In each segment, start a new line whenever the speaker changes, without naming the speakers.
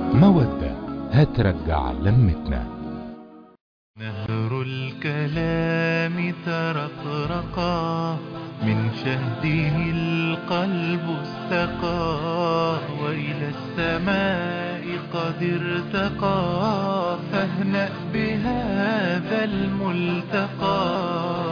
مودة هترجع لمتنا
نهر الكلام ترقرقا من شهده القلب استقى وإلى السماء قد ارتقى فاهنأ بهذا الملتقى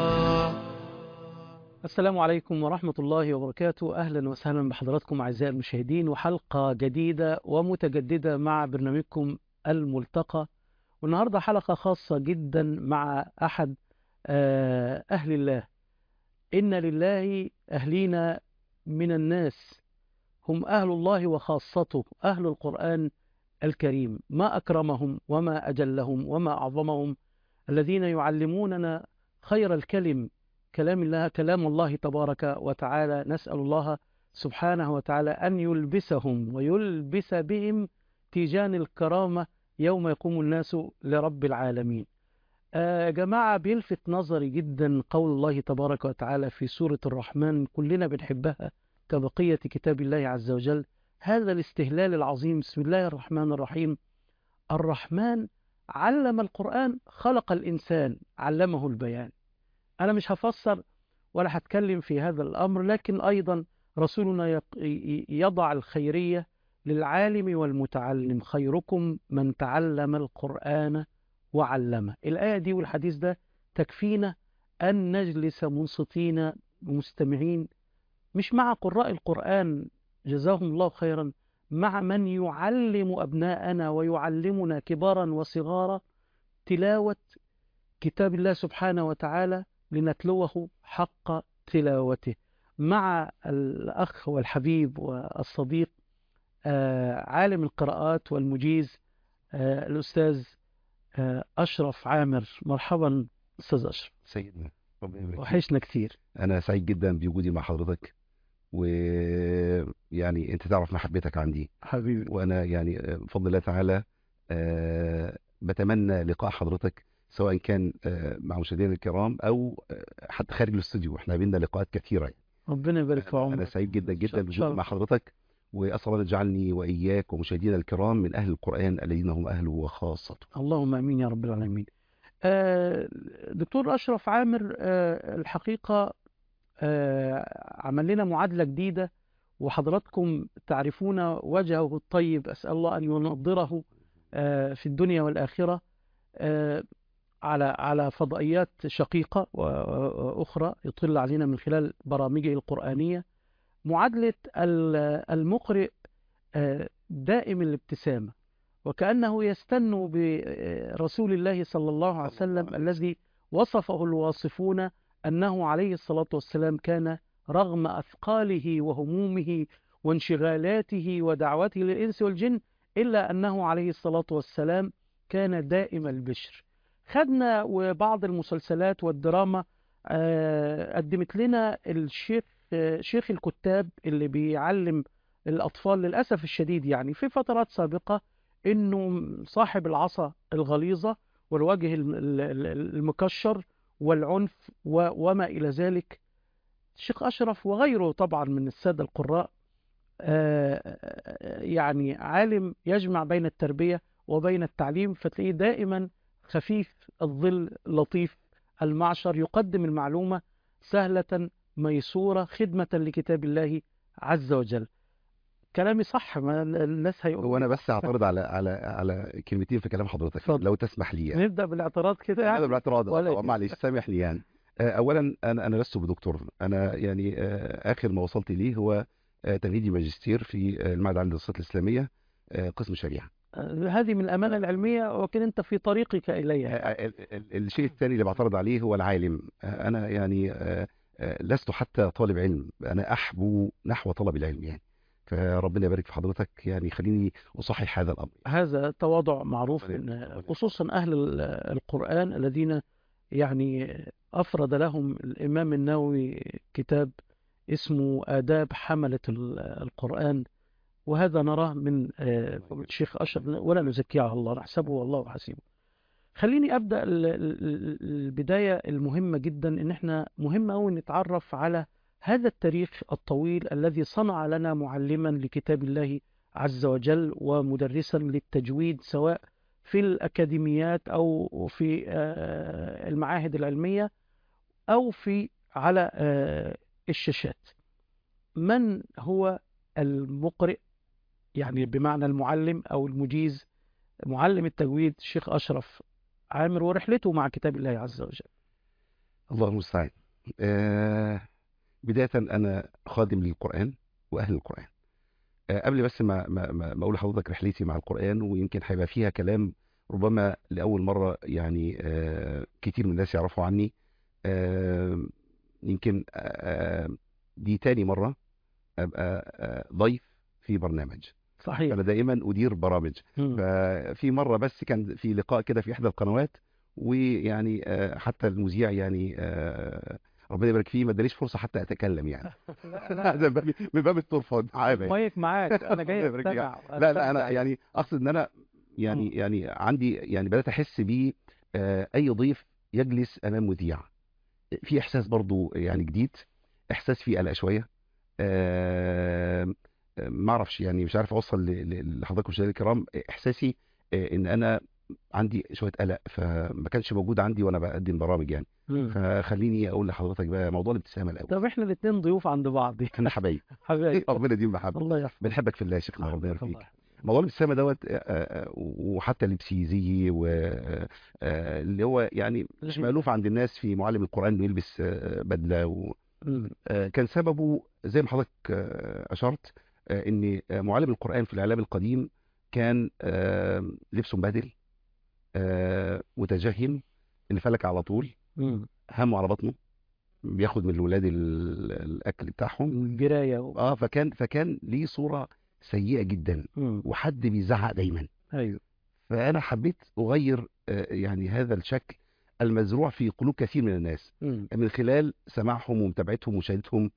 السلام عليكم ورحمة الله وبركاته أهلا وسهلا بحضراتكم أعزائي المشاهدين وحلقة جديدة ومتجددة مع برنامجكم الملتقى والنهاردة حلقة خاصة جدا مع أحد آه، أهل الله إن لله أهلين من الناس هم أهل الله وخاصته أهل القرآن الكريم ما أكرمهم وما أجلهم وما أعظمهم الذين يعلموننا خير الكلم كلام الله كلام الله تبارك وتعالى نسأل الله سبحانه وتعالى أن يلبسهم ويلبس بهم تيجان الكرامة يوم يقوم الناس لرب العالمين آه، يا جماعة بيلفت نظري جدا قول الله تبارك وتعالى في سورة الرحمن كلنا بنحبها كبقية كتاب الله عز وجل هذا الاستهلال العظيم بسم الله الرحمن الرحيم الرحمن علم القرآن خلق الإنسان علمه البيان أنا مش هفسر ولا هتكلم في هذا الأمر لكن أيضا رسولنا يق- ي- يضع الخيرية للعالم والمتعلم خيركم من تعلم القرآن وعلمه الآية دي والحديث ده تكفينا أن نجلس منصتين مستمعين مش مع قراء القرآن جزاهم الله خيرا مع من يعلم أبناءنا ويعلمنا كبارا وصغارا تلاوة كتاب الله سبحانه وتعالى لنتلوه حق تلاوته مع الأخ والحبيب والصديق آه، عالم القراءات والمجيز آه، الأستاذ آه، أشرف عامر مرحبا أستاذ أشرف
سيدنا ربنا يبارك فيك.
وحشنا كتير
انا سعيد جدا بوجودي مع حضرتك ويعني انت تعرف محبتك عندي
حبيبي
وانا يعني آه، بفضل الله تعالى آه، بتمنى لقاء حضرتك سواء كان آه، مع مشاهدينا الكرام او آه، حتى خارج الاستوديو احنا بينا لقاءات كثيره يعني.
ربنا يبارك في
انا
عمرك
سعيد جدا جدا
شرف.
بوجودي مع حضرتك واسال الله يجعلني واياك ومشاهدينا الكرام من اهل القران الذين هم اهله وخاصته
اللهم امين يا رب العالمين. آه، دكتور اشرف عامر آه، الحقيقه آه، عمل لنا معادله جديده وحضراتكم تعرفون وجهه الطيب اسال الله ان ينضره آه، في الدنيا والاخره آه، على على فضائيات شقيقه واخرى يطل علينا من خلال برامجه القرانيه معادله ال- المقرئ آه، دائم الابتسامه وكأنه يستن برسول الله صلى الله عليه وسلم الذي وصفه الواصفون أنه عليه الصلاة والسلام كان رغم أثقاله وهمومه وانشغالاته ودعوته للإنس والجن إلا أنه عليه الصلاة والسلام كان دائم البشر خدنا وبعض المسلسلات والدراما آه، قدمت لنا الشيخ آه، شيخ الكتاب اللي بيعلم الأطفال للأسف الشديد يعني في فترات سابقة انه صاحب العصا الغليظه والوجه الم- ال- ال- المكشر والعنف و- وما الى ذلك الشيخ اشرف وغيره طبعا من الساده القراء آه، آه، يعني عالم يجمع بين التربيه وبين التعليم فتلاقيه دائما خفيف الظل لطيف المعشر يقدم المعلومه سهله ميسوره خدمه لكتاب الله عز وجل كلامي صح ما الناس
هو
هيقولوا
انا بس هعترض على على على كلمتين في كلام حضرتك
اتفضل.
لو تسمح لي يعني.
نبدأ بالاعتراض كده
هذا
يعني
بالاعتراض
ولا
طبعا معلش سامحني يعني آه، اولا انا انا لست بدكتور انا يعني آه، اخر ما وصلت ليه هو آه، تمهيدي ماجستير في آه، المعهد العالي للدراسات الاسلاميه آه، قسم شريعه
آه، هذه من الأمانة العلمية ولكن أنت في طريقك إليها
آه، ال- ال- الشيء الثاني اللي بعترض عليه هو العالم آه، انا يعني آه، آه، لست حتى طالب علم انا احبو نحو طلب العلم يعني فربنا يبارك في حضرتك يعني خليني اصحح هذا الامر
هذا تواضع معروف
ربنا
من
يبارك.
خصوصا أهل ال- القرآن الذين يعني أفرد لهم الإمام النووي كتاب اسمه آداب حملة ال- القرآن وهذا نراه من آه، الشيخ أشرف ولا نزكي على الله نحسبه والله حسيبه خليني أبدأ ال- ال- ال- البداية المهمة جدا إن إحنا مهم أوي نتعرف على هذا التاريخ الطويل الذي صنع لنا معلما لكتاب الله عز وجل ومدرسا للتجويد سواء في الأكاديميات أو في آه، المعاهد العلمية أو في على آه، الشاشات من هو المقرئ يعني بمعنى المعلم أو المجيز معلم التجويد الشيخ أشرف عامر ورحلته مع كتاب الله عز وجل
الله المستعان آه بداية أنا خادم للقرآن وأهل القرآن آه قبل بس ما ما ما ما أقول لحضرتك رحلتي مع القرآن ويمكن هيبقى فيها كلام ربما لأول مرة يعني آه كتير من الناس يعرفوا عني آه يمكن آه دي تاني مرة أبقى آه ضيف في برنامج
صحيح
أنا دائما أدير برامج
مم.
ففي مرة بس كان في لقاء كده في إحدى القنوات ويعني آه، حتى المذيع يعني آه، ربنا يبارك فيه ما ادانيش فرصة حتى أتكلم يعني هذا من باب- من باب الطرفة عابة يعني.
مايك معاك أنا جاي
ربنا يبارك فيك.
أستمع
لا لا أنا
أستمتع.
يعني أقصد إن أنا يعني
مم.
يعني عندي يعني بدأت أحس بيه آه، أي ضيف يجلس أمام مذيع في إحساس برضو يعني جديد إحساس فيه قلق شوية آه، آه، ما أعرفش يعني مش عارف أوصل ل- ل- لحضراتكم مشاهدينا الكرام إحساسي آه، إن أنا عندي شوية قلق فما كانش موجود عندي وأنا بقدم برامج يعني
مم.
فخليني أقول لحضرتك بقى موضوع الابتسامة الأول
طب احنا الاثنين ضيوف عند بعض
احنا حبايب
حبايبي
ربنا يديم محبة
الله يحفظك
بنحبك في الله يا شيخنا ربنا يبارك
الله
فيك
يحفظك.
موضوع الابتسامه دوت آه، آه، وحتى الابسيزي واللي هو يعني مش
الهي.
مألوف عند الناس في معلم القرآن انه يلبس آه، بدله و-
مم.
آه، كان سببه زي ما حضرتك آه، اشرت آه، ان آه، معلم القرآن في الاعلام القديم كان آه، لبسه مبهدل آه، متجهم اللي فلك على طول
مم.
همه على بطنه بياخد من الولاد ال- الاكل بتاعهم
الجراية و...
اه فكان فكان ليه صورة سيئة جدا
مم.
وحد بيزعق دايما
ايوه
فانا حبيت اغير آه، يعني هذا الشكل المزروع في قلوب كثير من الناس
مم.
من خلال سماعهم ومتابعتهم ومشاهدتهم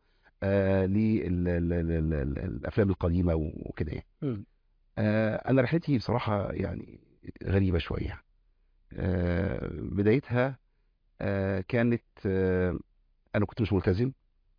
للافلام القديمه وكده يعني
مم.
آه، انا رحلتي بصراحه يعني غريبه شويه آه، بدايتها آه، كانت آه، انا كنت مش ملتزم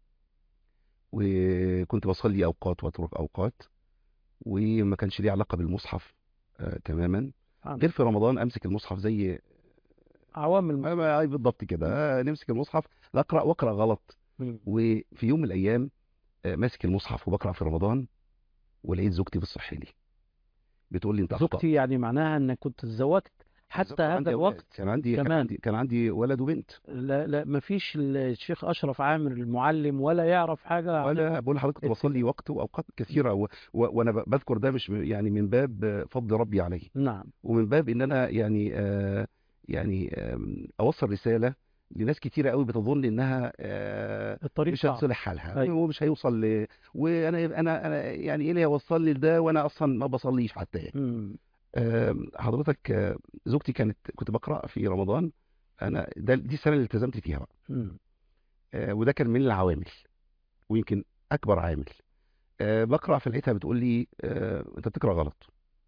وكنت بصلي اوقات واترك اوقات وما كانش ليه علاقه بالمصحف آه، تماما
سبحان
غير في رمضان امسك المصحف زي
عوامل
ما- ما- أي بالضبط كده آه، نمسك المصحف لا اقرا واقرا غلط
مم.
وفي يوم من الايام آه، ماسك المصحف وبقرا في رمضان ولقيت زوجتي بتصحي لي بتقول لي انت اخطات
زوجتي يعني معناها انك كنت تزوجت حتى
بالظبط،
هذا
عندي أولاد.
الوقت
كان عندي كان
كمان.
عندي كان عندي ولد وبنت
لا لا ما فيش الشيخ اشرف عامر المعلم ولا يعرف حاجه عن
ولا بقول لحضرتك كنت بصلي وقت واوقات كثيره و... و... وانا ب- بذكر ده مش م- يعني من باب آه، فضل ربي عليه
نعم
ومن باب ان انا يعني آه يعني آم، اوصل رساله لناس كتيره قوي بتظن انها آه
الطريق
مش
صعب
هتصلح حالها
أيوة.
ومش هيوصل ل... وانا انا انا يعني ايه اللي هيوصل لي لده وانا اصلا ما بصليش حتى يعني.
مم.
آم، حضرتك آه، زوجتي كانت كنت بقرا في رمضان انا ده دي السنه اللي التزمت فيها بقى
مم.
آه، وده كان من العوامل ويمكن اكبر عامل آه، بقرا فلقيتها بتقول لي آه، انت بتقرا غلط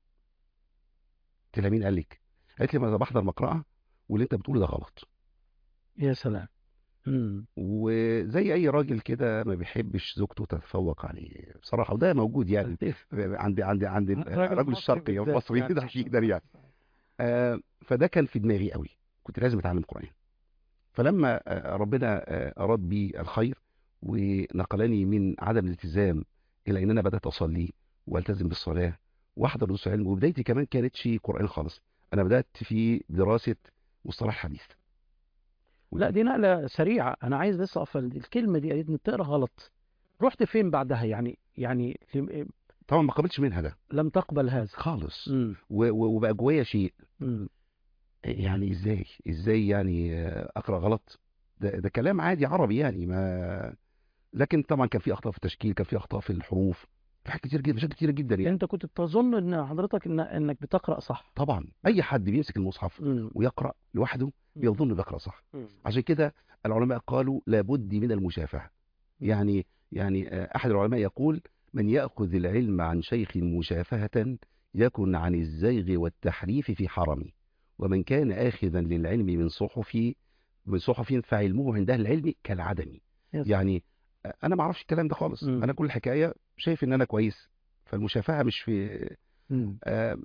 قلت لها مين قال لك قالت لي ما انا بحضر مقرأة واللي انت بتقوله ده غلط
يا سلام مم.
وزي اي راجل كده ما بيحبش زوجته تتفوق عليه بصراحه وده موجود يعني عند عند عند الرجل الشرقي او المصري ده تحديدا يعني آه، فده كان في دماغي قوي كنت لازم اتعلم قرآن فلما آه، ربنا آه، اراد بي الخير ونقلني من عدم الالتزام الى ان انا بدات اصلي والتزم بالصلاه واحضر دروس علم وبدايتي كمان كانتش قرآن خالص انا بدات في دراسه مصطلح حديث
لا دي نقله سريعه انا عايز بس اقف عند الكلمه دي انك بتقرا غلط رحت فين بعدها يعني يعني لم-
طبعا ما قبلتش منها ده
لم تقبل هذا
خالص
مم.
و- و- وبقى جوايا شيء
مم.
يعني ازاي ازاي يعني آه، اقرا غلط ده, ده كلام عادي عربي يعني ما لكن طبعا كان في اخطاء في التشكيل كان في اخطاء في الحروف في حاجات كتير جدا مشاكل كتير جدا يعني
انت كنت بتظن ان حضرتك إن انك بتقرا صح
طبعا اي حد بيمسك المصحف
مم.
ويقرا لوحده بيظن بيقرا صح
مم.
عشان كده العلماء قالوا لابد من المشافهه يعني يعني آه، احد العلماء يقول من ياخذ العلم عن شيخ مشافهه يكن عن الزيغ والتحريف في حرم ومن كان اخذا للعلم من صحف من صحف فعلمه عند اهل العلم كالعدم
يس.
يعني آه، انا ما اعرفش الكلام ده خالص
مم.
انا كل الحكايه شايف ان انا كويس فالمشافهه مش في
مم.
آه،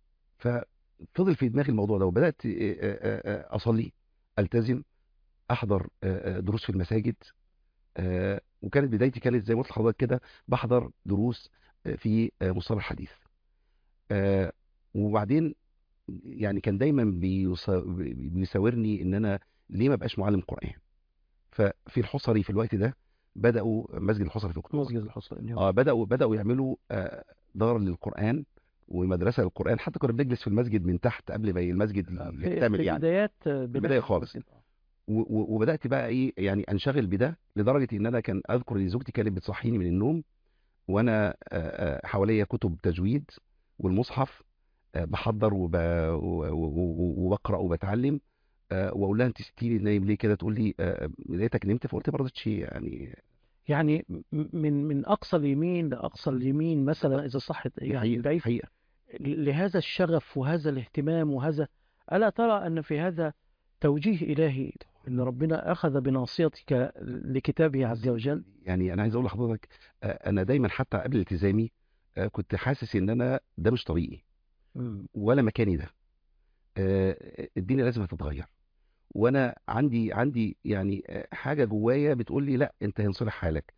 ففضل في دماغي الموضوع ده وبدات آه، آه، آه، اصلي التزم احضر آه، آه، دروس في المساجد آه، وكانت بدايتي كانت زي ما قلت لحضرتك كده بحضر دروس آه، في آه، مصطلح الحديث آه، وبعدين يعني كان دايما بيص- بيساورني ان انا ليه ما بقاش معلم قران ففي الحصري في الوقت ده بداوا مسجد الحصري في اكتوبر
مسجد الحصري
اه بداوا بداوا يعملوا آه، دار للقران ومدرسه للقران حتى كنا بنجلس في المسجد من تحت قبل ما المسجد
في
يكتمل
في
يعني
بدايات بناء
البداية خالص.
المسجد.
و- و- وبدات بقى ايه يعني انشغل بده لدرجه ان انا كان اذكر ان زوجتي كانت بتصحيني من النوم وانا آه، آه، حواليا كتب تجويد والمصحف آه، بحضر وب... و- و- و- وبقرا وبتعلم آه، واقول لها انت ستيني نايم ليه كده تقول لي آه، لقيتك نمت فقلت ما رضيتش يعني
يعني م- من من اقصى اليمين لاقصى اليمين مثلا اذا صحت يعني
حقيقه
بعيد
حقيقه
لهذا الشغف وهذا الاهتمام وهذا ألا ترى أن في هذا توجيه إلهي أن ربنا أخذ بناصيتك لكتابه عز وجل
يعني انا عايز اقول لحضرتك آه، انا دايما حتى قبل التزامي آه، كنت حاسس ان انا ده مش طريقي
مم.
ولا مكاني ده آه، الدنيا لازم تتغير وانا عندي عندي يعني آه، حاجه جوايا بتقول لي لا انت هينصلح حالك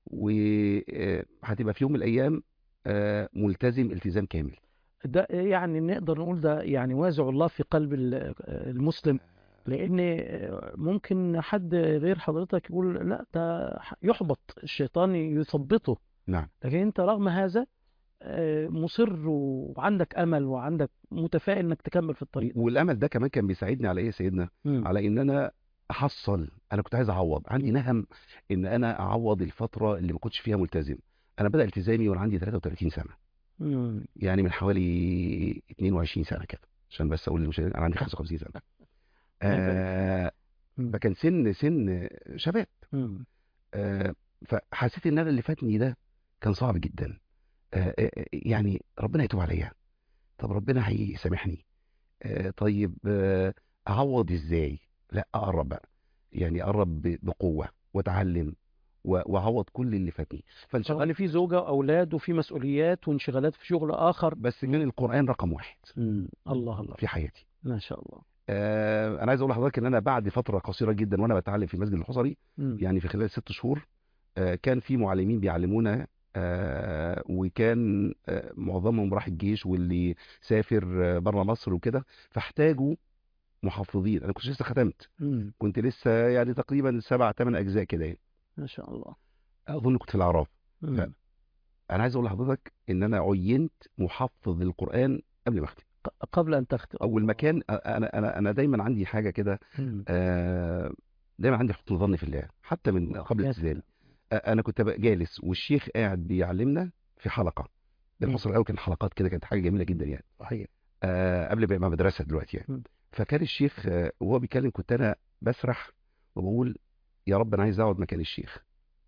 وهتبقى في يوم من الايام آه، ملتزم التزام كامل
ده يعني نقدر نقول ده يعني وازع الله في قلب ال- المسلم لأن ممكن حد غير حضرتك يقول لا ده يحبط الشيطان يثبطه
نعم
لكن أنت رغم هذا آه، مصر وعندك أمل وعندك متفائل إنك تكمل في الطريق
والامل ده كمان كان بيساعدني على ايه يا سيدنا
مم.
على ان انا احصل انا كنت عايز اعوض عندي نهم ان انا اعوض الفتره اللي ما كنتش فيها ملتزم انا بدا التزامي وانا عندي 33 سنه
مم.
يعني من حوالي 22 سنه كده عشان بس اقول للمشاهدين انا عندي 55 سنه آه
مم.
فكان سن سن شباب
مم.
آه فحسيت ان انا اللي فاتني ده كان صعب جدا آه آه، آه، يعني ربنا يتوب عليا طب ربنا هيسامحني آه طيب آه اعوض ازاي لا اقرب بقى يعني اقرب ب- بقوه واتعلم و- واعوض كل اللي فاتني فانشغلت
رغم في زوجة وأولاد وفي مسؤوليات وانشغالات في شغل آخر
بس كان القران رقم واحد
مم. الله الله
في حياتي
ما شاء الله
آه انا عايز اقول لحضرتك ان انا بعد فتره قصيره جدا وانا بتعلم في المسجد الحصري
مم.
يعني في خلال ست شهور آه، كان في معلمين بيعلمونا آه، وكان آه، معظمهم راح الجيش واللي سافر بره مصر وكده فاحتاجوا محفظين انا كنت لسه ختمت
مم.
كنت لسه يعني تقريبا سبع ثمان اجزاء كده يعني
ما شاء الله
اظن كنت في الاعراف
مم.
لا. انا عايز اقول لحضرتك ان انا عينت محفظ للقران قبل ما اختم
ق- قبل أن تختم
اول مكان انا انا انا دايما عندي حاجه كده
مم.
آه، دايما عندي حسن ظن في الله حتى من قبل
يا
الالتزام
سلام.
آه، انا كنت بقى جالس والشيخ قاعد بيعلمنا في حلقه
مم.
الحصر الاول كان حلقات كده كانت حاجه جميله جدا يعني
صحيح
آه قبل ما يبقى مدرسه دلوقتي يعني
مم.
فكان الشيخ آه وهو بيتكلم كنت انا بسرح وبقول يا رب انا عايز اقعد مكان الشيخ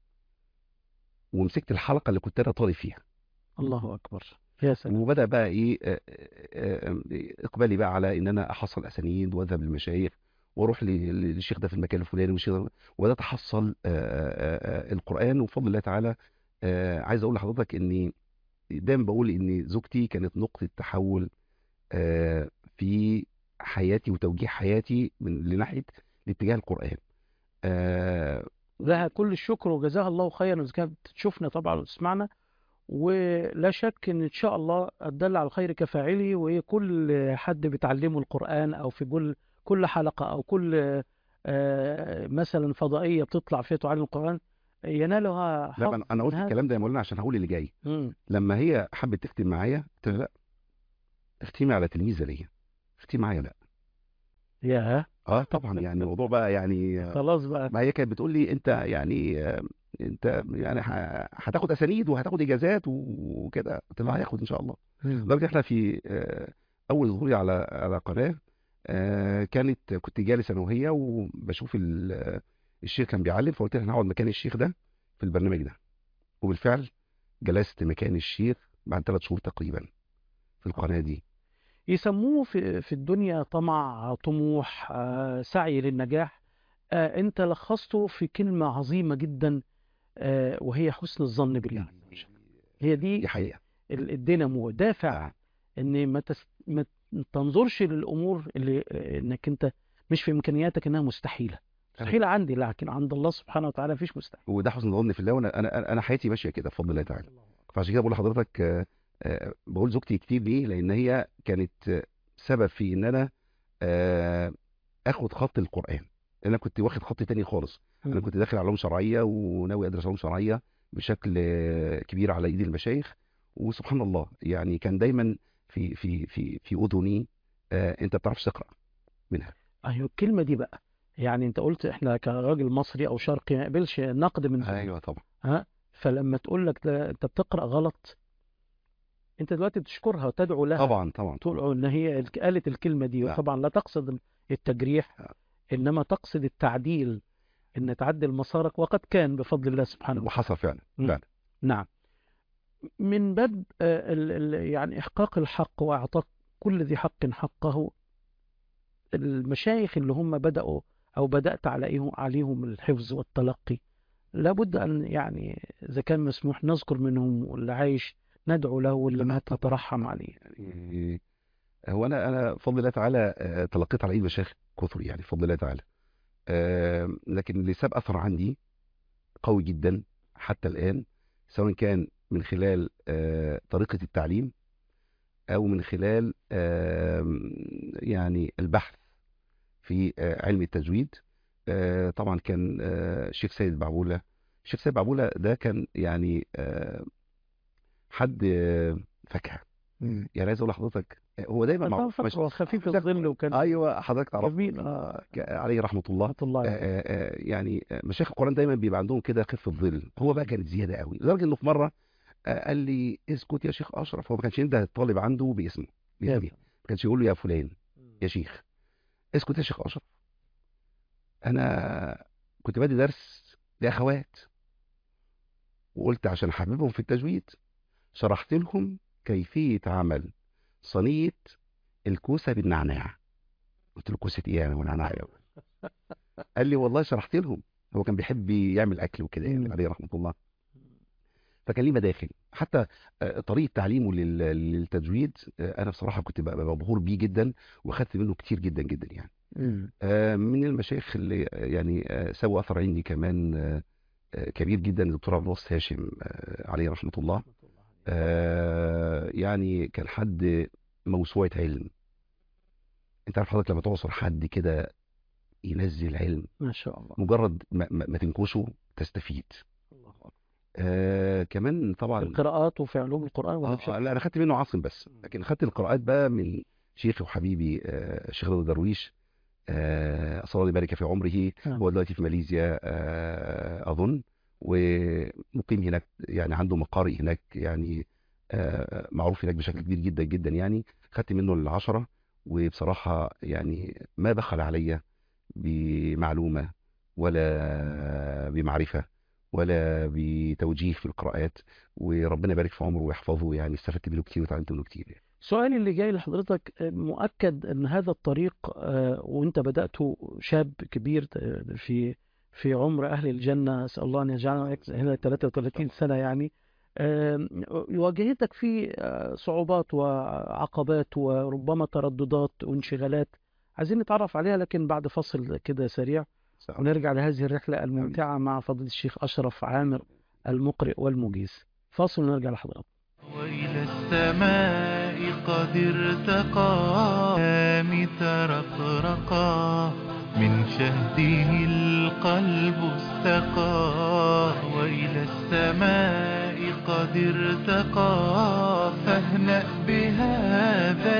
ومسكت الحلقه اللي كنت انا طالب فيها
الله أكبر يا سلام
وبدا بقى ايه آه، آه، آه، اقبالي بقى على ان انا احصل اسانيد واذهب للمشايخ واروح ل- للشيخ ده في المكان الفلاني والشيخ ده وبدات احصل آه، آه، آه، القران وبفضل الله تعالى آه، عايز اقول لحضرتك اني دايما بقول ان زوجتي كانت نقطه تحول آه، في حياتي وتوجيه حياتي من لناحيه لاتجاه القران آه،
لها كل الشكر وجزاها الله خيرا إذا كانت بتشوفنا طبعا وتسمعنا ولا شك ان ان شاء الله الدل على الخير كفاعله وكل حد بيتعلمه القرآن او في كل كل حلقة او كل آه، مثلا فضائية بتطلع فيها تعلم القرآن ينالها
لا
حظ
انا أنا قلت
من هذا.
الكلام ده يا مولانا عشان هقول اللي جاي
مم.
لما هي حبت تختم معايا قلت لها لا اختمي على تلميذه ليا اختمي معايا لا
يا
اه طبعا يعني الموضوع بقى يعني آه،
خلاص بقى
ما هي كانت بتقول لي انت يعني آه، انت يعني ه- هتاخد اسانيد وهتاخد اجازات و- وكده قلت لها هياخد ان شاء الله
مم.
لدرجه احنا في آه، اول ظهوري على على قناه آه، كانت كنت جالس انا وهي وبشوف ال- آه، الشيخ كان بيعلم فقلت لها هنقعد مكان الشيخ ده في البرنامج ده وبالفعل جلست مكان الشيخ بعد ثلاث شهور تقريبا في القناه دي
يسموه في في الدنيا طمع طموح آه، سعي للنجاح آه، انت لخصته في كلمة عظيمة جدا آه، وهي حسن الظن بالله عز وجل هي دي
دي حقيقه
ال- الدينامو دافع ان ما, تس... ما تنظرش للامور اللي آه، انك انت مش في امكانياتك انها مستحيله مستحيله عندي لكن عند الله سبحانه وتعالى مفيش مستحيل
وده حسن ظن في الله وانا انا انا حياتي ماشيه كده بفضل الله تعالى فعشان كده بقول لحضرتك آه، آه، بقول زوجتي كتير ليه لان هي كانت آه، سبب في ان انا آه، اخد خط القران لان انا كنت واخد خط تاني خالص انا كنت داخل علوم شرعيه وناوي ادرس علوم شرعيه بشكل آه، كبير على ايدي المشايخ وسبحان الله يعني كان دايما في في في في اذني آه، انت بتعرفش تقرا منها
ايوه الكلمه دي بقى يعني انت قلت احنا كراجل مصري او شرقي ما يقبلش نقد من زوجته.
ايوه طبعا
ها فلما تقول لك ده انت بتقرا غلط انت دلوقتي بتشكرها وتدعو لها
طبعا طبعا
تقول ان هي الك- قالت الكلمه دي
نعم.
طبعا لا تقصد التجريح
نعم.
انما تقصد التعديل ان تعدل مسارك وقد كان بفضل الله سبحانه وتعالى
وحصل فعلا
مم.
فعلا
نعم من باب آه، ال- ال- يعني إحقاق الحق وإعطاء كل ذي حق حقه المشايخ اللي هم بدأوا أو بدأت عليهم عليهم الحفظ والتلقي لابد أن يعني إذا كان مسموح نذكر منهم واللي عايش ندعو له واللي مات نترحم عليه
يعني هو انا انا بفضل الله تعالى آه، تلقيت على ايد مشايخ كثر يعني بفضل الله تعالى آه، لكن اللي ساب اثر عندي قوي جدا حتى الان سواء كان من خلال آه، طريقه التعليم او من خلال آه، يعني البحث في آه، علم التجويد آه، طبعا كان آه، الشيخ سيد بعبوله الشيخ سيد بعبوله ده كان يعني آه، حد آه، فاكهه يعني عايز اقول لحضرتك هو دايما
طبعا
معروف
فاكره خفيف
لا،
الظل وكان
ايوه حضرتك تعرف
جميل آه
عليه رحمه الله
رحمة الله
آه،
عليه.
آه، آه، يعني آه، مشايخ القرآن دايما بيبقى عندهم كده خفة ظل هو بقى كانت زيادة قوي لدرجة انه في مرة آه، قال لي اسكت يا شيخ اشرف هو ما كانش ينده الطالب عنده باسمه باسمه ما كانش يقول له يا فلان يا شيخ اسكت يا شيخ اشرف انا كنت بادي درس لاخوات وقلت عشان احببهم في التجويد شرحت لهم كيفية عمل صينية الكوسة بالنعناع قلت له كوسة ايه يعني ونعناع إيه؟ قال لي والله شرحت لهم هو كان بيحب يعمل اكل وكده يعني
مم.
عليه رحمه الله فكان ليه مداخل حتى آه، طريقه تعليمه لل- للتجويد آه، انا بصراحه كنت ببقى مبهور بيه جدا واخدت منه كتير جدا جدا يعني
مم.
آه، من المشايخ اللي آه، يعني آه، سووا اثر عندي كمان آه، آه، كبير جدا الدكتور عبد الباسط هاشم آه، عليه رحمه الله آه، يعني كان حد موسوعه علم انت عارف حضرتك لما تعصر حد كده ينزل علم
ما شاء الله
مجرد ما, ما ما تنكشه تستفيد
الله أكبر.
آه كمان
في
طبعا
القراءات وفي علوم القرآن ولا
آه
بشكل
آه، لا انا خدت منه عاصم بس لكن خدت القراءات بقى من شيخي وحبيبي آه الشيخ رضا درويش آه اسال الله يبارك في عمره
نعم.
هو دلوقتي في ماليزيا آه اظن ومقيم هناك يعني عنده مقارئ هناك يعني آه معروف هناك بشكل كبير جدا جدا يعني خدت منه العشرة وبصراحة يعني ما بخل عليا بمعلومة ولا بمعرفة ولا بتوجيه في القراءات وربنا يبارك في عمره ويحفظه يعني استفدت منه كتير وتعلمت منه كتير يعني.
سؤالي اللي جاي لحضرتك آه، مؤكد ان هذا الطريق آه، وانت بدأته شاب كبير آه، في في عمر اهل الجنة اسال الله ان يجعلنا وإياك هنا 33 سنة يعني آه، واجهتك فيه آه، صعوبات وعقبات وربما ترددات وانشغالات عايزين نتعرف عليها لكن بعد فصل كده سريع ونرجع لهذه الرحلة الممتعة مع فضيلة الشيخ أشرف عامر المقرئ والمجيز فاصل ونرجع لحضراتكم
وإلى السماء قد ارتقى سامي ترقرقا من شهده القلب استقى وإلى السماء قد ارتقى فاهنأ بهذا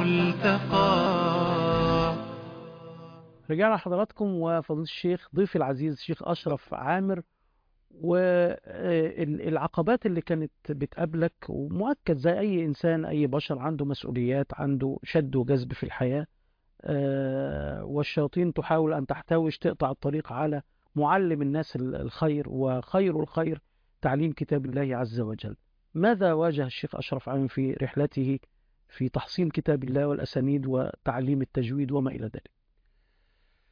الملتقى
رجعنا لحضراتكم وفضيلة الشيخ ضيفي العزيز الشيخ أشرف عامر والعقبات اللي كانت بتقابلك ومؤكد زي أي إنسان أي بشر عنده مسؤوليات عنده شد وجذب في الحياة آه، والشياطين تحاول أن تحتوش تقطع الطريق على معلم الناس ال- الخير وخير الخير تعليم كتاب الله عز وجل ماذا واجه الشيخ أشرف عامر في رحلته في تحصيل كتاب الله والأسانيد وتعليم التجويد وما إلى ذلك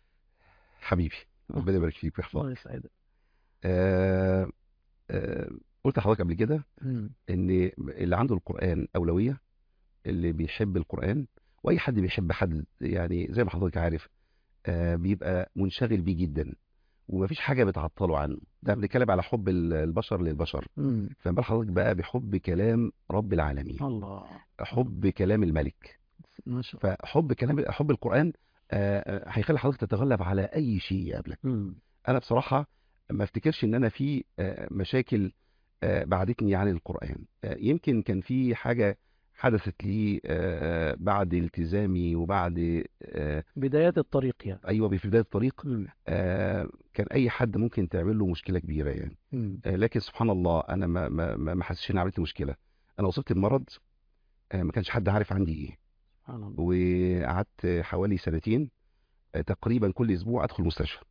حبيبي ربنا يبارك فيك
الله
ويحفظك
يسعدك
آه آه قلت لحضرتك قبل كده
مم.
ان اللي عنده القرآن أولوية اللي بيحب القرآن واي حد بيحب حد يعني زي ما حضرتك عارف آه، بيبقى منشغل بيه جدا ومفيش حاجة بتعطله عنه ده بنتكلم على حب ال- البشر للبشر
مم.
فبال حضرتك بقى بحب كلام رب العالمين
الله
حب كلام الملك
ما شاء الله
فحب كلام حب القرآن آه، آه، هيخلي حضرتك تتغلب على أي شيء يقابلك
مم.
أنا بصراحة ما افتكرش إن أنا في آه، مشاكل آه، بعدتني عن القرآن آه، يمكن كان في حاجة حدثت لي آه، بعد التزامي وبعد آه،
بدايات الطريق يعني
أيوة في بداية الطريق
مم.
آه، كان أي حد ممكن تعمل له مشكلة كبيرة يعني
مم.
آه، لكن سبحان الله أنا ما ما ما ما حسيتش إن عملت لي مشكلة أنا وصلت بمرض آه، ما كانش حد عارف عندي إيه
سبحان الله
وقعدت حوالي سنتين آه، تقريبا كل اسبوع ادخل مستشفى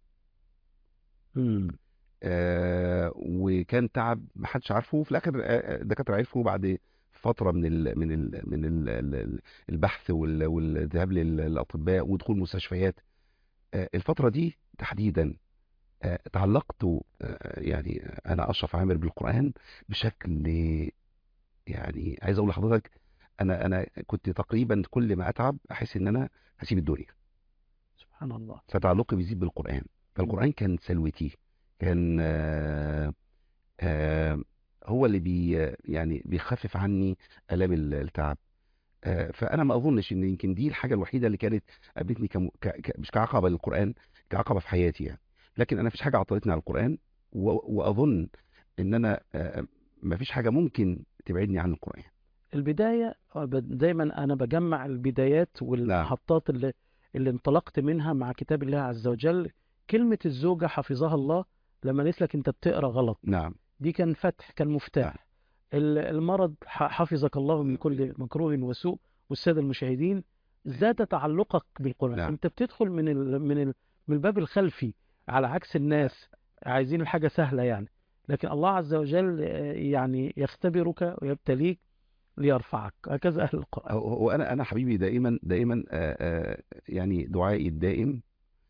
مم.
آه، وكان تعب ما حدش عارفه وفي الاخر آه، آه، الدكاتره عرفوا بعد فتره من ال من ال من ال ال- البحث وال- والذهاب للاطباء ودخول مستشفيات آه، الفتره دي تحديدا آه، تعلقت آه، يعني انا اشرف عامر بالقران بشكل يعني عايز اقول لحضرتك انا انا كنت تقريبا كل ما اتعب احس ان انا هسيب الدنيا
سبحان الله
فتعلقي بيزيد بالقرآن فالقرآن كان سلوتي كان آه، آه، هو اللي بي يعني بيخفف عني آلام ال- التعب آه، فأنا ما أظنش إن يمكن دي الحاجة الوحيدة اللي كانت قابلتني كم... ك... ك... مش كعقبة للقرآن كعقبة في حياتي يعني لكن أنا مفيش حاجة عطلتني على القرآن و... وأظن إن أنا آه، مفيش حاجة ممكن تبعدني عن القرآن
البداية آه، ب- دايما أنا بجمع البدايات والمحطات اللي اللي انطلقت منها مع كتاب الله عز وجل كلمة الزوجة حفظها الله لما قالت لك أنت بتقرأ غلط
نعم
دي كان فتح كان
نعم.
مفتاح ال- المرض ح- حفظك الله من كل مكروه وسوء والسادة المشاهدين زاد تعلقك بالقرآن
نعم.
أنت بتدخل من ال من ال من الباب الخلفي على عكس الناس عايزين الحاجة سهلة يعني لكن الله عز وجل آه، يعني يختبرك ويبتليك ليرفعك هكذا أهل القرآن
هو هو انا انا حبيبي دائما دائما آه، آه، يعني دعائي الدائم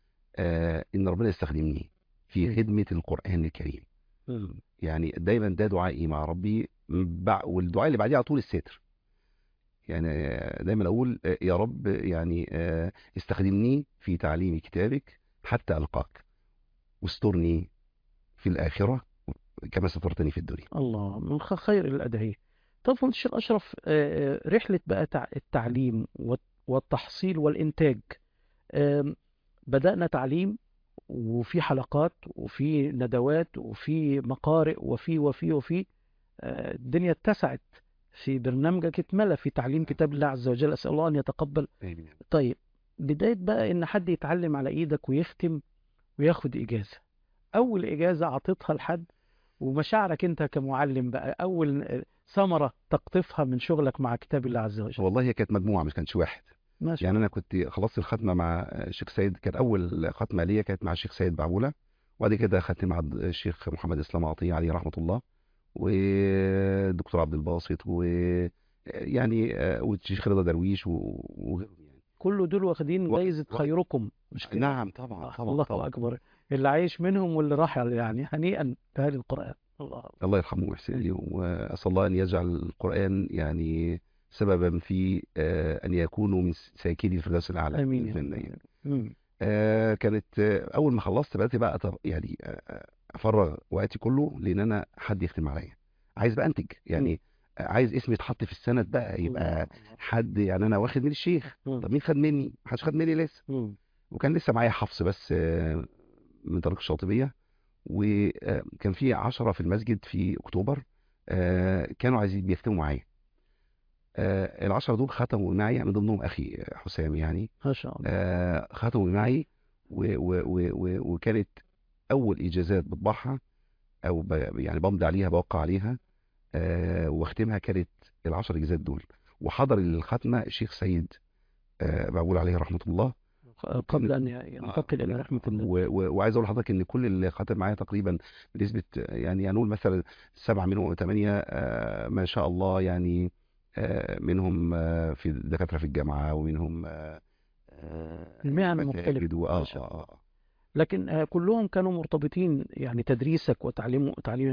آه، ان ربنا يستخدمني في
مم.
خدمة القرآن الكريم
مم.
يعني دايما ده دعائي مع ربي بع- والدعاء اللي بعديه على طول الستر يعني آه، دايما اقول آه، يا رب يعني آه، استخدمني في تعليم كتابك حتى القاك واسترني في الآخرة كما سترتني في الدنيا
الله من خ- خير الأدعية طب فضيلة الشيخ أشرف آه، آه، رحلة بقى تع- التعليم والت- والتحصيل والإنتاج آم، بدأنا تعليم وفي حلقات وفي ندوات وفي مقارئ وفي وفي وفي آه، الدنيا اتسعت في برنامجك اتملى في تعليم كتاب الله عز وجل أسأل الله أن يتقبل طيب بداية بقى إن حد يتعلم على إيدك ويختم وياخد إجازة أول إجازة أعطيتها لحد ومشاعرك أنت كمعلم بقى أول آه، ثمرة تقطفها من شغلك مع كتاب الله عز وجل
والله هي كانت مجموعة مش كانش واحد
ما شاء
يعني انا كنت خلصت الختمه مع الشيخ سيد كانت اول ختمه ليا كانت مع الشيخ سيد بعبوله وبعد كده ختم مع الشيخ محمد اسلام عطيه عليه رحمه الله والدكتور عبد الباسط و يعني آه، والشيخ رضا درويش و- وغيرهم يعني
كل دول واخدين
و-
جايزة
و-
خيركم مش كده
نعم طبعا
آه،
طبعا
الله
طبعا
أكبر اللي عايش منهم واللي راح يعني هنيئا بهذا القرآن الله
الله يرحمه ويحسن اليه واسال الله ان يجعل القران يعني سببا في آه، ان يكونوا من ساكني الفردوس الاعلى
آمين يا
بإذن
رب
الله يعني.
مم.
آه كانت آه اول ما خلصت بدات بقى أتر- يعني آه آه، افرغ وقتي كله لان انا حد يختم عليا عايز بقى انتج يعني آه، عايز اسمي يتحط في السند بقى يبقى
الله.
حد يعني انا واخد من الشيخ
مم.
طب مين خد مني محدش خد مني لسه
مم.
وكان لسه معايا حفص بس آه، من طريق الشاطبيه وكان في عشرة في المسجد في اكتوبر آه، كانوا عايزين بيختموا معايا آه، العشرة دول ختموا معايا من ضمنهم اخي حسام يعني
ما شاء الله
آه، ختموا معي و و و و وكانت اول اجازات بطبعها او ب يعني بمضي عليها بوقع عليها آه، واختمها كانت العشر اجازات دول وحضر الختمه الشيخ سيد آه، بقول عليه رحمه الله
قبل أن ينتقل إلى رحمة الله
و- و- وعايز اقول لحضرتك ان كل اللي ختم معايا تقريبا بنسبه يعني هنقول مثلا سبعه منهم او ثمانيه آه، ما شاء الله يعني آه، منهم آه، في دكاتره في الجامعه ومنهم آه، آه،
المهن
مساجد
مختلفة
و- اه
ما شاء
اه
الله
آه.
لكن آه، كلهم كانوا مرتبطين يعني تدريسك وتعليم تعليم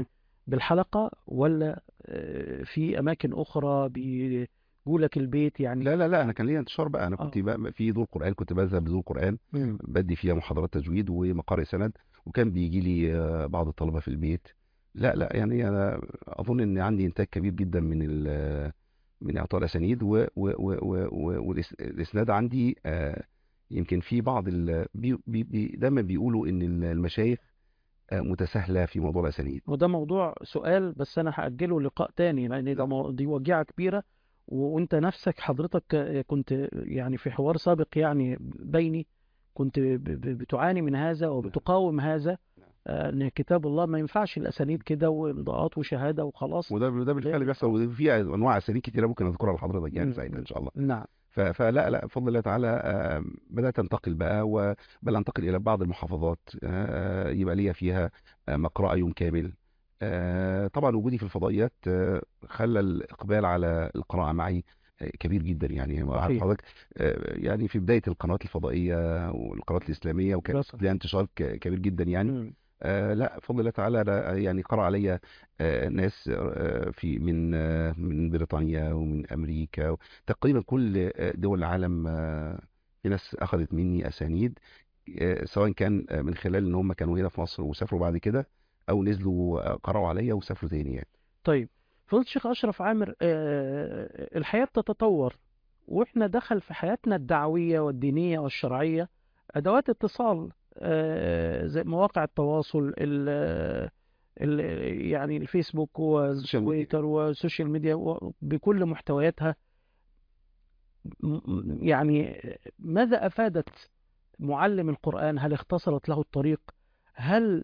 بالحلقة ولا آه، في أماكن أخرى بيجوا لك البيت يعني
لا لا لا انا كان ليا انتشار بقى انا
آه.
كنت بقى في دور قران كنت بذهب لدور قران
مم.
بدي فيها محاضرات تجويد ومقارئ سند وكان بيجي لي آه، بعض الطلبه في البيت لا لا يعني انا اظن ان عندي انتاج كبير جدا من ال- من اعطاء الاسانيد و- و- و- و- و- والإس- الاسناد عندي آه، يمكن في بعض ال... بي بي بي دايما بيقولوا ان ال- المشايخ آه، متساهله في موضوع الاسانيد
وده موضوع سؤال بس أنا هأجله لقاء تاني لأن ده
لا.
مو- دي وجيعة كبيرة و- وأنت نفسك حضرتك آه، كنت يعني في حوار سابق يعني بيني كنت ب- ب- بتعاني من هذا وبتقاوم هذا آه، ان كتاب الله ما ينفعش الاسانيد كده وامضاءات وشهاده وخلاص
وده ده بالفعل بيحصل وفي انواع اسانيد كتيره ممكن اذكرها لحضرتك يعني
مم.
ساعتها ان شاء الله
نعم
ف- فلا لا بفضل الله تعالى آه، بدات انتقل بقى وبل انتقل الى بعض المحافظات آه، يبقى ليا فيها آه، مقرأة يوم كامل آه، طبعا وجودي في الفضائيات آه، خلى الاقبال على القراءه معي آه، كبير جدا يعني عارف
صحيح.
حضرتك آه، يعني في بدايه القنوات الفضائيه والقنوات الاسلاميه وكان
بالظبط.
ليها انتشار ك- كبير جدا يعني
مم.
آه لا بفضل الله تعالى أنا يعني قرأ عليا آه ناس آه في من آه من بريطانيا ومن أمريكا تقريبا كل آه دول العالم آه في ناس أخذت مني أسانيد آه سواء كان آه من خلال إن هم كانوا هنا في مصر وسافروا بعد كده أو نزلوا آه قرأوا عليا وسافروا تاني يعني
طيب فضيلة الشيخ أشرف عامر آه، الحياة بتتطور وإحنا دخل في حياتنا الدعوية والدينية والشرعية أدوات اتصال آه، زي مواقع التواصل ال ال يعني الفيسبوك
السوشيال ميديا.
والتويتر والسوشيال ميديا و- بكل محتوياتها م- م- يعني ماذا أفادت معلم القرآن هل اختصرت له الطريق هل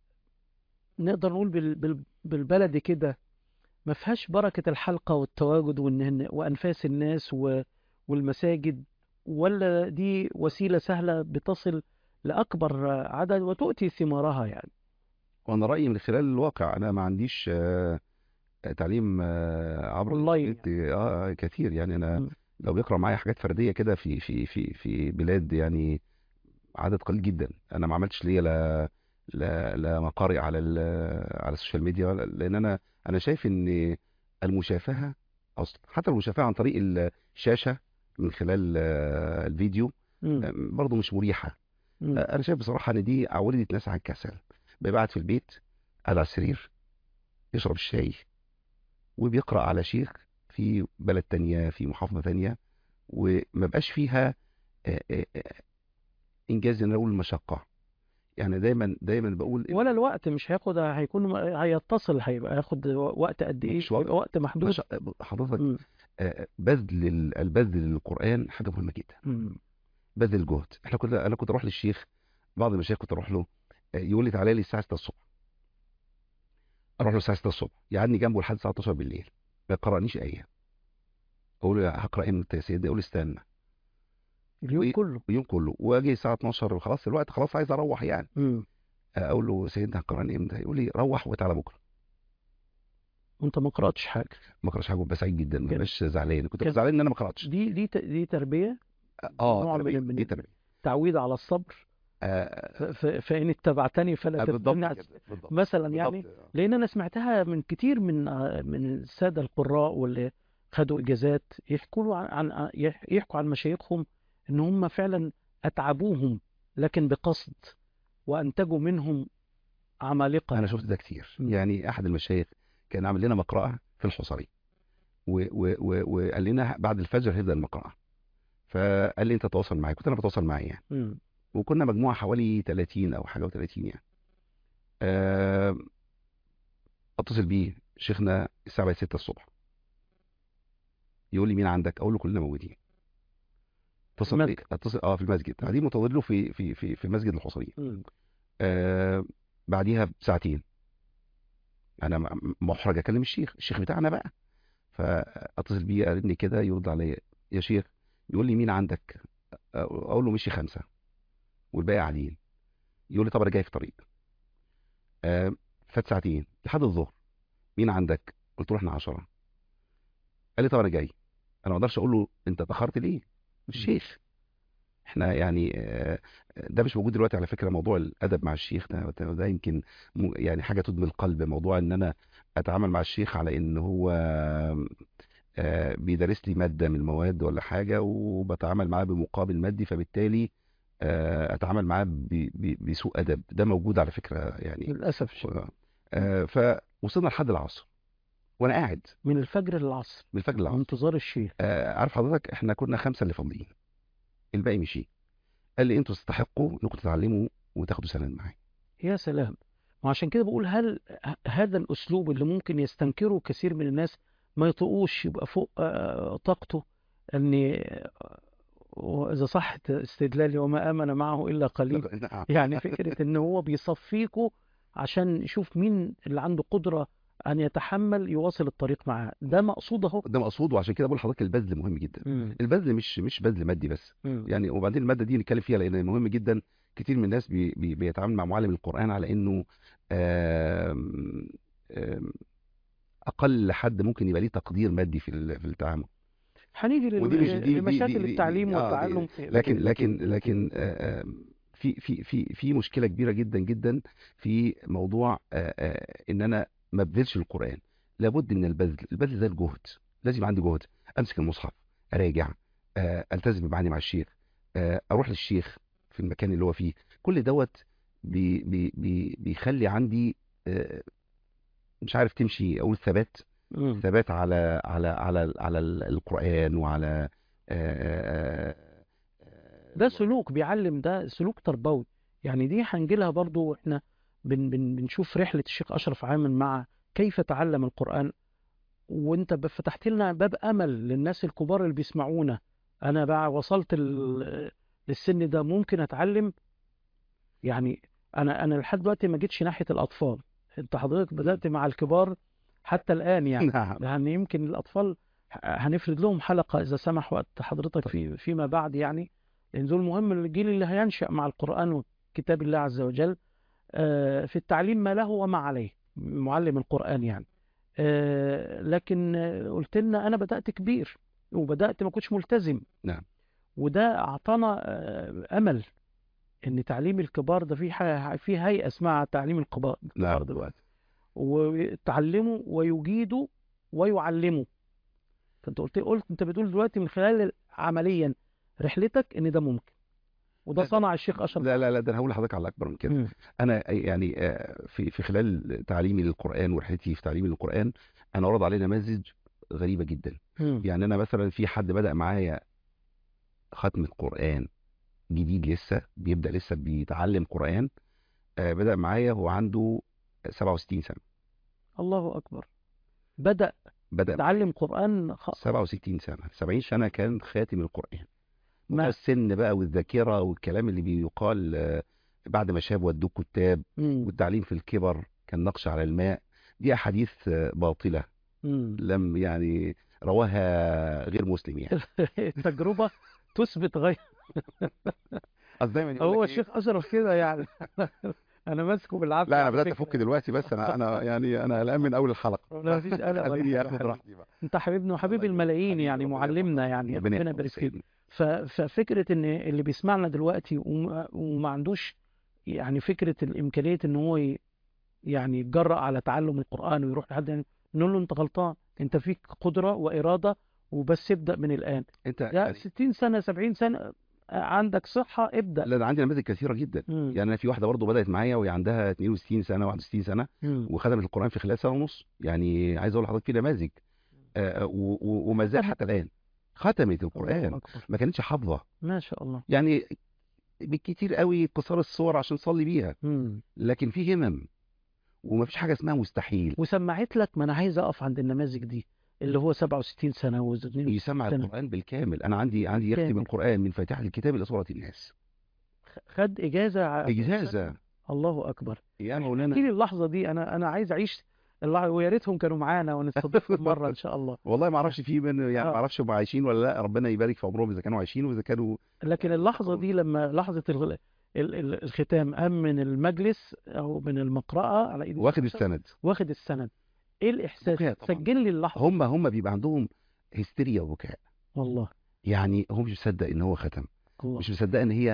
نقدر نقول بال- بال- بالبلدي كده ما فيهاش بركة الحلقة والتواجد وإن وأنفاس الناس و- والمساجد ولا دي وسيلة سهلة بتصل لأكبر عدد وتؤتي ثمارها يعني
وأنا رأيي من خلال الواقع أنا ما عنديش آه تعليم آه عبر
أونلاين
الإنترنت آه كتير يعني أنا
م.
لو بيقرأ معايا حاجات فردية كده في في في في بلاد يعني عدد قليل جدا انا ما عملتش ليا لا لا لا مقارئ على ال- على السوشيال ميديا ولا- لان انا انا شايف ان المشافهه اصلا حتى المشافهه عن طريق الشاشه من خلال آه، الفيديو
م.
آه، برضه مش مريحه
م.
آه، انا شايف بصراحه ان دي عودت ناس على الكسل بيبقى قاعد في البيت قاعد على السرير يشرب الشاي وبيقرا على شيخ في بلد تانية في محافظه تانية وما بقاش فيها آه، آه، آه، انجاز ان أنا اقول المشقه يعني دايما دايما بقول إن
ولا الوقت مش هياخد هيكون هيتصل هيبقى ياخد وقت قد ايه
مش وقت.
هيبقى وقت محدود
مش- حضرتك
م.
آه، بذل ال- البذل للقران حاجه مهمه جدا
م.
بذل الجهد احنا كنا انا كنت اروح للشيخ بعض المشايخ كنت اروح له آه، يقول لي تعالى لي الساعه 6 الصبح اروح له الساعه 6 الصبح يقعدني جنبه لحد الساعه 12 بالليل ما يقرانيش ايه اقول له هقرا امتى يا سيدي يقول لي استنى
اليوم
وإيه؟
كله
اليوم كله واجي الساعه 12 وخلاص الوقت خلاص عايز اروح يعني
م.
آه، اقول له سيدنا هقراني امتى يقول لي روح وتعالى بكره
وانت ما قرأتش حاجة
ما قراش حاجه ببقى سعيد جدا ما
كده.
بقاش زعلان كنت
كده.
زعلان ان انا ما قراتش
دي دي ت- دي تربية
اه
نوع من-
تربيه
من-
دي تربيه
تعويد على الصبر
آه
ف- ف- فإن اتبعتني فلا
آه، بالضبط
تفتني
كده، بالضبط
مثلا يعني
بالضبط. آه.
لان انا سمعتها من كتير من آه، من الساده القراء واللي خدوا اجازات يحكوا عن عن يح- يحكوا عن مشايخهم ان هم فعلا اتعبوهم لكن بقصد وانتجوا منهم عمالقه
انا شفت ده كتير
م.
يعني احد المشايخ كان عامل لنا مقرأة في الحصري و- و- و- وقال لنا بعد الفجر هيبدا المقرأة فقال لي انت تواصل معايا كنت انا بتواصل معاه يعني
مم.
وكنا مجموعه حوالي 30 او حاجه و30 يعني آه، اتصل بيه شيخنا الساعه بقت 6 الصبح يقول لي مين عندك اقول له كلنا موجودين اتصل
المسجد.
اتصل اه في المسجد قاعدين منتظر له في في في في المسجد الحصري
مم.
آه بعديها بساعتين انا م- محرج اكلم الشيخ الشيخ بتاعنا بقى فاتصل بيه قال لي كده يرد عليا يا شيخ يقول لي مين عندك اقول له مشي خمسه والباقي قاعدين يقول لي طب انا جاي في طريق آه فات ساعتين لحد الظهر مين عندك قلت له احنا 10 قال لي طب انا جاي انا ما اقدرش اقول له انت اتاخرت ليه الشيخ احنا يعني آه ده مش موجود دلوقتي على فكره موضوع الادب مع الشيخ ده ده ده يمكن م- يعني حاجه تدمي القلب موضوع ان انا اتعامل مع الشيخ على ان هو آه، بيدرس لي ماده من المواد ولا حاجه وبتعامل معاه بمقابل مادي فبالتالي آه، اتعامل معاه ب- ب- بسوء ادب ده موجود على فكره يعني
للاسف الشديد.
آه، فوصلنا لحد العصر وانا قاعد
من الفجر للعصر
من الفجر للعصر
انتظار الشيخ
آه، عارف حضرتك احنا كنا خمسه اللي فاضيين الباقي مشي قال لي انتوا تستحقوا انكم تتعلموا وتاخدوا سند معايا
يا سلام وعشان كده بقول هل ه- هذا الأسلوب اللي ممكن يستنكره كثير من الناس ما يطقوش يبقى فوق آه، طاقته أن آه، وإذا صحت استدلالي وما آمن معه إلا قليل
نعم.
يعني فكرة إن هو بيصفيكوا عشان يشوف مين اللي عنده قدرة أن يتحمل يواصل الطريق معاه ده مقصود أهو
ده مقصود وعشان كده بقول لحضرتك البذل مهم جدا
مم.
البذل مش مش بذل مادي بس
مم.
يعني وبعدين الماده دي نتكلم فيها لان مهم جدا كتير من الناس بي بي بيتعامل مع معلم القران على انه آم، آم، اقل حد ممكن يبقى ليه تقدير مادي في ال- في التعامل
هنيجي لل-
ودي مش دي دي
لمشاكل
دي دي
التعليم
آه
والتعلم
دي لكن لكن لكن آه، آم، في في في في مشكله كبيره جدا جدا في موضوع آه، آه، ان انا ما ابذلش القران لابد من البذل البذل ده الجهد لازم عندي جهد امسك المصحف اراجع آه، التزم بمعاني مع الشيخ آه، اروح للشيخ في المكان اللي هو فيه كل دوت بي بي بي بيخلي عندي آه، مش عارف تمشي اقول ثبات
مم.
ثبات على على على على القرآن وعلى آه، آه،
ده
آه،
سلوك بيعلم ده سلوك تربوي يعني دي هنجي لها برضو واحنا بن بن بنشوف رحلة الشيخ أشرف عامل مع كيف تعلم القرآن وانت ب- فتحت لنا باب أمل للناس الكبار اللي بيسمعونا أنا بقى وصلت ال- للسن ده ممكن أتعلم يعني أنا أنا لحد دلوقتي ما جيتش ناحية الأطفال أنت حضرتك بدأت مع الكبار حتى الآن يعني
نعم
يعني يمكن الأطفال ه- هنفرد لهم حلقة إذا سمح وقت حضرتك
طيب.
في فيما بعد يعني لأن دول مهم الجيل اللي هينشأ مع القرآن وكتاب الله عز وجل آه، في التعليم ما له وما عليه معلم القرآن يعني آه، لكن آه، قلت لنا أنا بدأت كبير وبدأت ما كنتش ملتزم
نعم.
وده أعطانا آه، أمل إن تعليم الكبار ده في ح- في هيئة اسمها تعليم الكبار الكبار
نعم.
دلوقتي ويتعلموا ويجيدوا ويعلموا فانت قلت قلت انت بتقول دلوقتي من خلال عمليا رحلتك ان ده ممكن وده
لا،
صنع الشيخ اشرف
لا لا لا ده انا هقول لحضرتك على اكبر من كده
مم.
انا يعني آه، في في خلال تعليمي للقران ورحلتي في تعليمي للقران انا ورد علي نماذج غريبه جدا
مم.
يعني انا مثلا في حد بدأ معايا ختم القرآن جديد لسه بيبدأ لسه بيتعلم قرآن آه، بدأ معايا وهو عنده 67 سنة
الله اكبر بدأ
بدأ
يتعلم قرآن خ...
67 سنة 70 سنة كان خاتم القرآن موضوع
ما
السن بقى والذاكرة والكلام اللي بيقال آه، بعد ما شاب ودوه كتاب
مم.
والتعليم في الكبر كان نقش على الماء دي أحاديث آه، باطلة
مم.
لم يعني رواها غير مسلم يعني
التجربة تثبت غير
قصدي دايما يقول
هو
لك إيه؟
الشيخ اشرف كده يعني انا ماسكه بالعافية
لا انا
على
بدات
فكرة.
افك دلوقتي بس انا انا يعني انا قلقان من اول الحلقه
لا مفيش قلق ولا
خليني
حاجة
اخد
حبيبي.
راحتي بقى
انت حبيبنا وحبيب
الله يبارك
الملايين
حبيبي،
يعني
ربنا
معلمنا
يحفظك.
يعني
ربنا
ربنا
يحفظك
يبارك فيك
سيدنا.
ف- ففكرة ان اللي بيسمعنا دلوقتي وما, وما عندوش يعني فكرة الامكانية ان هو ي- يعني يتجرأ على تعلم القرآن ويروح لحد يعني نقول له انت غلطان انت فيك قدرة وإرادة وبس ابدأ من الآن
انت
يا
يعني
60 سنة 70 سنة عندك صحة ابدأ
لا انا عندي نماذج كثيره جدا
مم.
يعني انا في واحده برضه بدات معايا وهي عندها 62 سنه 61 سنه
مم.
وخدمت القران في خلال سنه ونص يعني عايز اقول لحضرتك في نماذج آه، و- و- وما زال حتى الان ختمت
الله
القران
أكبر
ما كانتش حافظه
ما شاء الله
يعني بالكتير قوي قصار الصور عشان تصلي بيها
مم.
لكن في همم وما فيش حاجه اسمها مستحيل
وسمعت لك ما انا عايز اقف عند النماذج دي اللي هو 67 سنة و 62
يسمع
سنة.
القران بالكامل انا عندي عندي يختم
كامل.
القران من فاتحه الكتاب الى سوره الناس
خد إجازة ع-
اجازه
الله أكبر
يا
احكي
مولانا
لي اللحظة دي أنا أنا عايز أعيش اللحظة ويا ريتهم كانوا معانا ونستضيفهم مرة إن شاء الله
والله ما اعرفش في من يعني
آه.
ما اعرفش هم عايشين ولا لا ربنا يبارك في عمرهم اذا كانوا عايشين واذا كانوا
لكن اللحظة دي لما لحظة ال- ال- ال- الختام قام من المجلس أو من المقرأة على إيد
واخد
الشيخ،
السند
واخد السند إيه الإحساس
بكاء طبعاً.
سجل لي اللحظة
هم هم بيبقى عندهم هستيريا وبكاء
والله
يعني هو مش مصدق ان هو ختم
الله
مش مصدق ان هي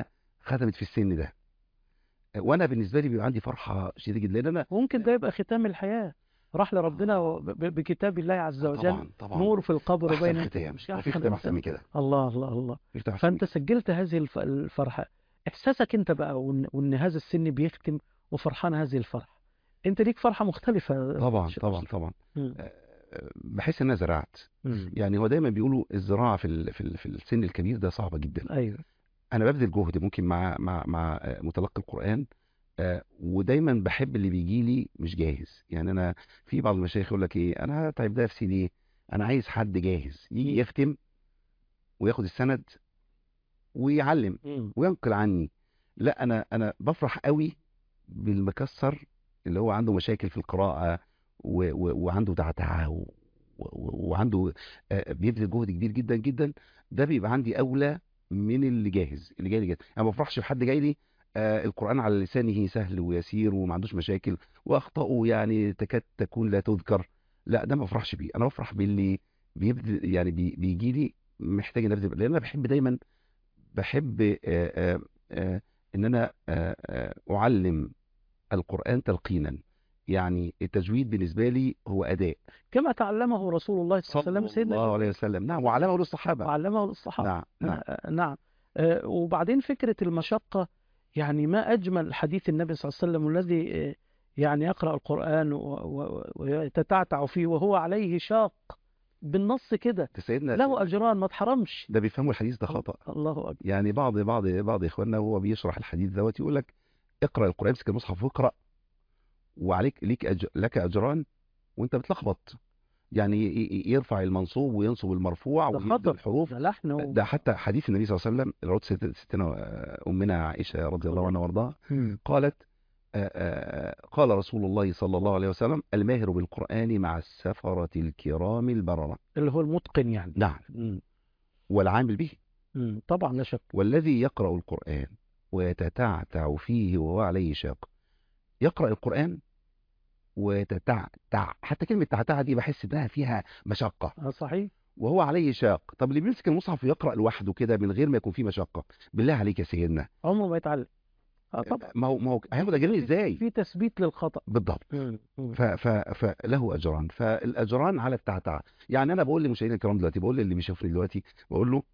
ختمت في السن ده وانا بالنسبه لي بيبقى عندي فرحه شديده جدا لان انا
ممكن ده يبقى ختام الحياة راح لربنا وب- ب- بكتاب الله عز وجل
طبعا طبعا
نور في القبر
احسن
وبين
ختام
مش
وفي
أحسن
ختام احسن من كده
الله الله الله
في ختام أحسن من
فأنت سجلت هذه الف- الفرحة إحساسك أنت بقى وإن, وإن هذا السن بيختم وفرحان هذه الفرحة أنت ليك فرحة مختلفة
طبعا
شيخ
طبعا
أشرف.
طبعا
مم.
آه، بحس ان انا زرعت
مم.
يعني هو دايما بيقولوا الزراعه في ال- في ال- في السن الكبير ده صعبه جدا
أيوه
انا ببذل جهد ممكن مع مع مع آه، متلقي القران آه، ودايما بحب اللي بيجي لي مش جاهز يعني انا في بعض المشايخ يقول لك ايه انا هتعب نفسي ليه انا عايز حد جاهز يجي يختم وياخد السند ويعلم
مم.
وينقل عني لا انا انا بفرح قوي بالمكسر اللي هو عنده مشاكل في القراءة و و وعنده تعتعة و و وعنده آه، بيبذل جهد كبير جدا جدا ده بيبقى عندي اولى من اللي جاهز اللي جاي لي جاهز انا ما بفرحش بحد جاي لي آه، القرآن على لسانه سهل ويسير وما عندوش مشاكل واخطائه يعني تكاد تكون لا تذكر لا ده ما بفرحش بيه انا بفرح باللي بيبذل يعني بي بيجي لي محتاج ان ابذل لان انا بحب دايما بحب آه، آه، آه، ان انا آه، آه، اعلم القرآن تلقينا يعني التجويد بالنسبة لي هو أداء
كما تعلمه رسول الله صلى الله عليه وسلم
صلى
سيدنا
الله عليه
جبريل
وسلم نعم وعلمه للصحابة
وعلمه للصحابة
نعم نعم
آه، نعم آه، وبعدين فكرة المشقة يعني ما أجمل حديث النبي صلى الله عليه وسلم الذي آه، يعني يقرأ القرآن و- و- ويتتعتع فيه وهو عليه شاق بالنص كده
ده سيدنا
له أجران ما اتحرمش
ده بيفهموا الحديث ده خطأ
الله أكبر
يعني بعض بعض بعض إخواننا وهو بيشرح الحديث دوت يقول لك اقرأ القرآن امسك المصحف واقرأ وعليك ليك أج... لك أجران وأنت بتلخبط يعني ي- ي- يرفع المنصوب وينصب المرفوع
ده
ويبدأ
خطأ
الحروف
ده لحن و...
ده حتى حديث النبي صلى الله عليه وسلم اللي رواه ست- ستنا آه، أمنا عائشة رضي الله عنها وارضاها
مم.
قالت آه، آه، قال رسول الله صلى الله عليه وسلم الماهر بالقرآن مع السفرة الكرام البررة
اللي هو المتقن يعني
نعم
مم.
والعامل به
مم. طبعا لا شك
والذي يقرأ القرآن ويتتعتع فيه وهو عليه شاق يقرأ القرآن ويتتعتع حتى كلمة تعتع دي بحس انها فيها مشقة
آه، صحيح
وهو عليه شاق طب اللي بيمسك المصحف ويقرأ لوحده كده من غير ما يكون فيه مشقة بالله عليك يا سيدنا
عمره ما يتعلم اه طبعا
ما هو ما هو هياخد اجرين ازاي
في تثبيت للخطأ
بالضبط
مم. مم.
ف ف فله اجران فالاجران على التعتع يعني انا بقول للمشاهدين الكرام دلوقتي بقول للي بيشوفني دلوقتي بقول له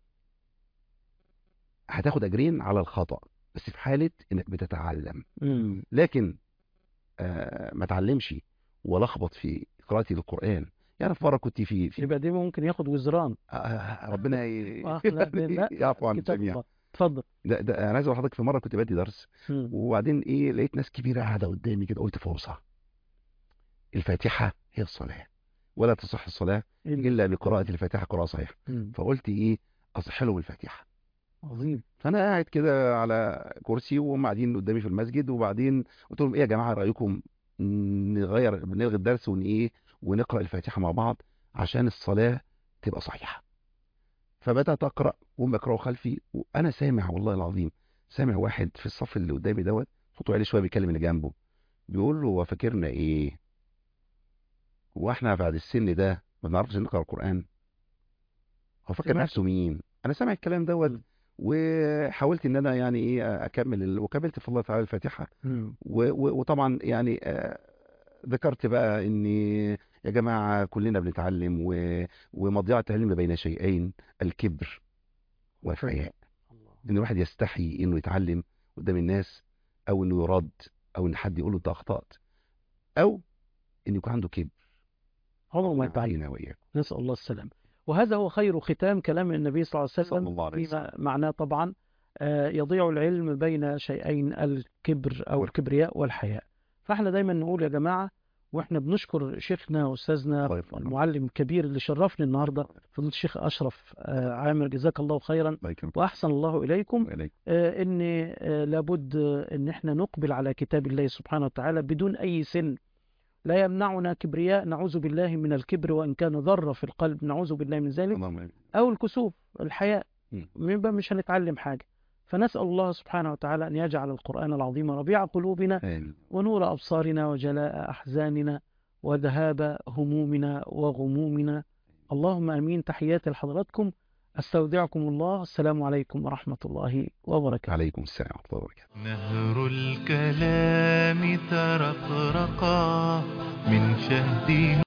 هتاخد اجرين على الخطأ بس في حالة انك بتتعلم
مم.
لكن آه ما تعلمش ولخبط في قراءتي للقرآن يعني في مرة كنت في, في
يبقى دي ممكن ياخد وزران
آه ربنا ي...
آه، لا، لا،
يعفو عن
كتاب
الجميع
الله. اتفضل
ده, ده انا عايز اقول لحضرتك في مرة كنت بدي درس
مم.
وبعدين ايه لقيت ناس كبيرة قاعدة قدامي كده قلت فرصة الفاتحة هي الصلاة ولا تصح الصلاة إلا بقراءة الفاتحة قراءة صحيحة
مم.
فقلت إيه أصح له بالفاتحة
عظيم
فأنا قاعد كده على كرسي وهم قاعدين قدامي في المسجد وبعدين قلت لهم إيه يا جماعة رأيكم نغير نلغي الدرس ون إيه ونقرأ الفاتحة مع بعض عشان الصلاة تبقى صحيحة فبدأت أقرأ وهم يقرأوا خلفي وأنا سامع والله العظيم سامع واحد في الصف اللي قدامي دوت صوته عالي شوية بيكلم اللي جنبه بيقول له هو فاكرنا إيه واحنا بعد السن ده ما بنعرفش نقرا القران هو فاكر
سمعت.
نفسه مين انا سامع الكلام دوت
مم.
وحاولت ان انا يعني ايه اكمل ال- وكملت في الله تعالى الفاتحه
مم.
و- و- وطبعا يعني آه، ذكرت بقى اني يا جماعه كلنا بنتعلم و- ومضيعه العلم بين شيئين الكبر والحياء
الله.
ان الواحد يستحي انه يتعلم قدام الناس او انه يرد او ان حد يقول له انت اخطات او ان يكون عنده كبر
عمره ما يتعلم
علينا واياكم
نسأل الله السلامة وهذا هو خير ختام كلام النبي صلى الله عليه
صلى
وسلم
الله عليه
فيما معناه طبعا آه، يضيع العلم بين شيئين الكبر أو الكبرياء والحياء فاحنا دايما نقول يا جماعة واحنا بنشكر شيخنا واستاذنا
الله يرفع عنه.
المعلم الكبير اللي شرفني النهارده فضيلة الشيخ اشرف آه، عامر جزاك الله خيرا
الله يكرمك
واحسن الله اليكم
وإليك.
آه، ان آه، لابد آه، ان احنا نقبل على كتاب الله سبحانه وتعالى بدون اي سن لا يمنعنا كبرياء نعوذ بالله من الكبر وان كان ذره في القلب نعوذ بالله من ذلك
اللهم آمين.
او الكسوف الحياء
مم.
يبقى مش هنتعلم حاجه فنسال الله سبحانه وتعالى ان يجعل القران العظيم ربيع قلوبنا
آمين
ونور أبصارنا وجلاء أحزاننا وذهاب همومنا وغمومنا اللهم أمين تحياتي لحضراتكم أستودعكم الله السلام عليكم ورحمة الله وبركاته
عليكم السلام ورحمة الله وبركاته
نهر الكلام ترقرقا من شهد